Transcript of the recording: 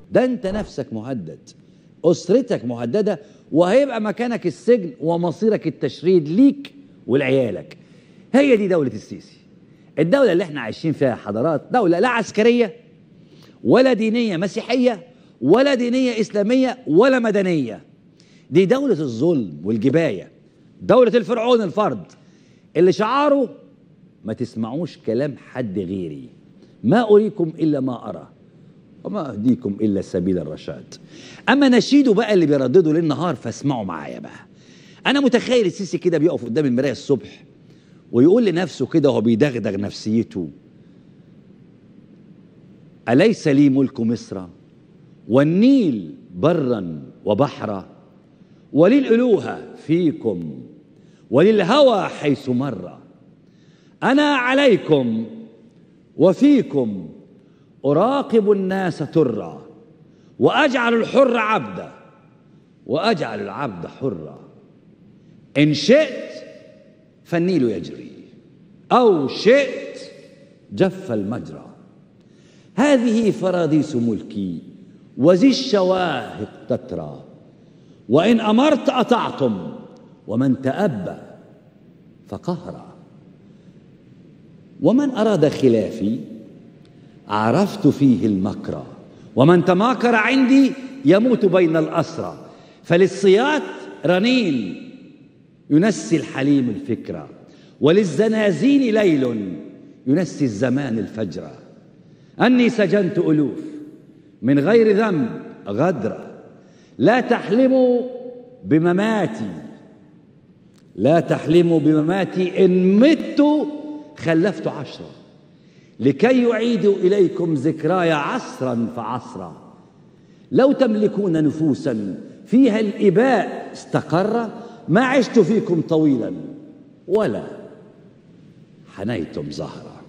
ده انت نفسك مهدد اسرتك مهدده وهيبقى مكانك السجن ومصيرك التشريد ليك ولعيالك هي دي دوله السيسي الدوله اللي احنا عايشين فيها حضارات دوله لا عسكريه ولا دينيه مسيحيه ولا دينيه اسلاميه ولا مدنيه دي دوله الظلم والجبايه دوله الفرعون الفرد اللي شعاره ما تسمعوش كلام حد غيري ما أريكم إلا ما أرى وما أهديكم إلا سبيل الرشاد أما نشيده بقى اللي بيردده ليل نهار فاسمعوا معايا بقى أنا متخيل السيسي كده بيقف قدام المراية الصبح ويقول لنفسه كده وهو بيدغدغ نفسيته أليس لي ملك مصر والنيل برا وبحرا ولي الألوهة فيكم وللهوى حيث مر أنا عليكم وفيكم أراقب الناس ترا وأجعل الحر عبدا وأجعل العبد حرا إن شئت فالنيل يجري أو شئت جف المجرى هذه فراديس ملكي وذي الشواهق تترى وإن أمرت أطعتم ومن تأبى فقهرا ومن أراد خلافي عرفت فيه المكر ومن تماكر عندي يموت بين الأسرى فللصياد رنين ينسي الحليم الفكرة وللزنازين ليل ينسي الزمان الفجر أني سجنت ألوف من غير ذنب غدرا لا تحلموا بمماتي لا تحلموا بمماتي إن مت خلفت عشرة لكي يعيدوا إليكم ذكراي عصرا فعصرا لو تملكون نفوسا فيها الإباء استقر ما عشت فيكم طويلا ولا حنيتم زهرا